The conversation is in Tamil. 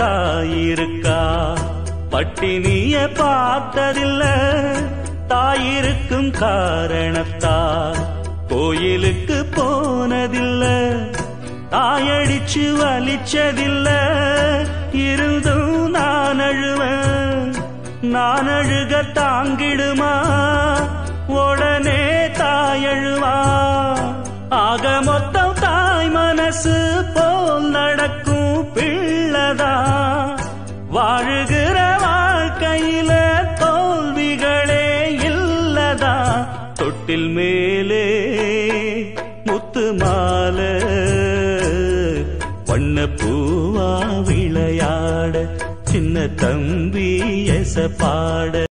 தாயிருக்கா பட்டினிய பார்த்ததில்ல தாயிருக்கும் காரணத்தா கோயிலுக்கு போனதில்ல தாயடிச்சு வலிச்சதில்ல இருந்தும் நான் அழுவேன் நான் அழுக தாங்கிடுமா உடனே தாயழுவா ஆக மொத்தம் தாய் மனசு போல் நடக்கும் பிள்ளதா வாழுகிற வாழ்க்கையில தோல்விகளே இல்லதா தொட்டில் மேலே முத்து மாலை வண்ண பூவா விளையாட சின்ன தம்பி எச பாட